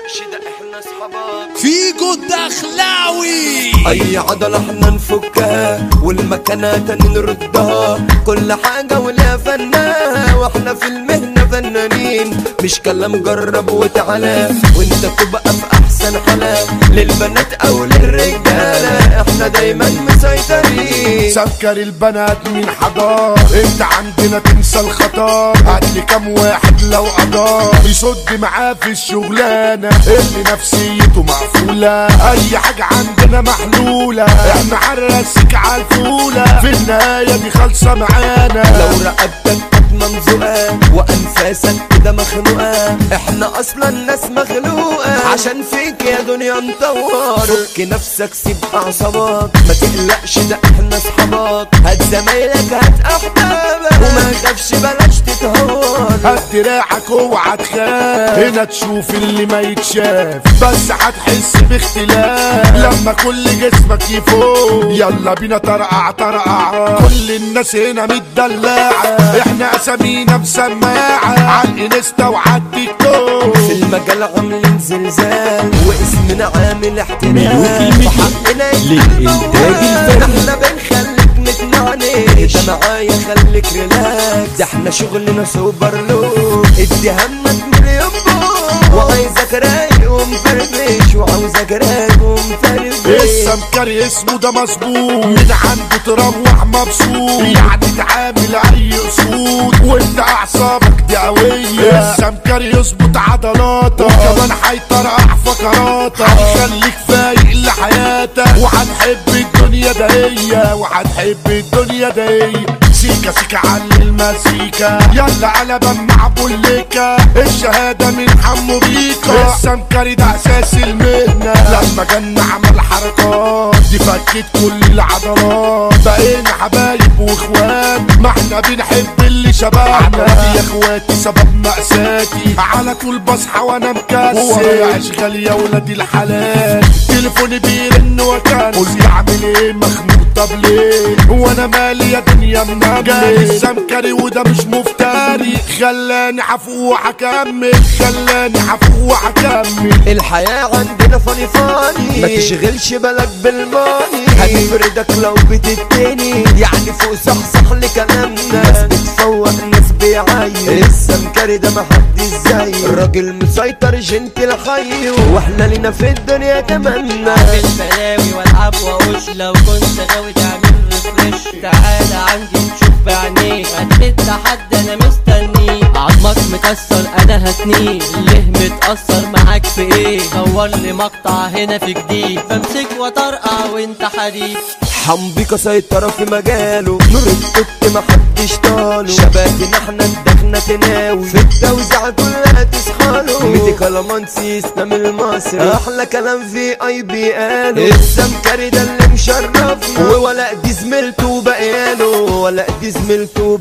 تقلقش ده احنا اصحابك فيجو الدخلاوي اي عضلة احنا نفكها والمكانة تاني نردها كل حاجة وليها فنها واحنا في المهنة فنانين مش كلام جرب وتعالى وانت تبقى في احسن حالة للبنات او للرجالة احنا دايما مسيطرين سكر البنات من حضار انت عندنا تنسى الخطار هاتلي كام واحد لو قدار يصد معاه في الشغلانة اللي نفسيته مقفولة اي حاجة عندنا محلولة احنا حرسك عالفولة في النهاية دي خالصة معانا لو رقبتك قد منزوقة وانفاسك كده مخنوقة احنا اصلا ناس مخلوقة عشان فيك يا دنيا نطور فك نفسك سيب اعصابك ما تقلقش ده احنا اصحابك هات زمايلك هات احبابك وما تخافش بلاش تتهور هات دراعك اوعى تخاف هنا تشوف اللي ما يتشاف بس هتحس باختلاف لما كل جسمك يفوق يلا بينا طرقع طرقع كل الناس هنا متدلعة احنا اسامينا مسماعة على الانستا وعلى التيك توك في المجال عاملين زلزال واسمنا عامل احتلال ملوك الميديا وحقنا للإنتاج الفني. احنا بنخليك متنعنش ده معايا خليك ريلاكس ده احنا شغلنا سوبر لوك ادي همك مليون بوك وعايزك رايق ومفرفش وعاوزك رايق ومفرفش السمكري اسمه ده مظبوط من عنده تروح مبسوط يعني تعامل اي اسود وانت اعصابك دي قوية السمكري يظبط عضلاتك وكمان هيطرقع فقراتك هيخليك فايق لحياتك وهتحب الدنيا دهية وهتحب الدنيا دهية سيكا سيكا على المزيكا يلا قلبا مع بوليكا الشهادة من حمو بيكا السمكري ده اساس المهنة لما جن عمل حركات دي فكت كل العضلات بقينا حبايب واخوات ما احنا بنحب اللي شبهنا يا اخواتي سبب مأساتي على طول بصحى وانا مكسل ورايا اشغال يا ولاد الحلال تليفوني بيرن وكان قلت اعمل ايه مخنوق طب ليه وانا مالي يا دنيا منام جالي السمكري وده مش مفتري خلاني حفوق وحكمل خلاني حفوق وحكمل الحياة عندنا فاني فاني ما تشغلش بالك بالماني هنفردك لو بتتني يعني فوق صحصح لكلامنا ناس بتفوق ناس بيعاير السمكري ده محدش زيه الراجل مسيطر جنتل حي واحنا لينا في الدنيا تمنا اعمل بلاوي والعب واقوش لو كنت غاوي تعمل ريفرش تعالى عندي نشوف بعينيك هتمد حد انا مستنيه عظمك مكسر انا هتنيه ليه متأثر معاك في ايه دور لي مقطع هنا في جديد بمسك وطرقع وانت حديد حمبيكا سيطرة في مجاله نور التوت محدش طاله شبابنا احنا ندخنا تناوي في التوزيع كلها تصحاله ميتي كلامانسي اسلام المصري احلى كلام في اي بي قاله السمكري ده اللي مشرفنا ولا دي زميلته بقياله ولا دي زميلته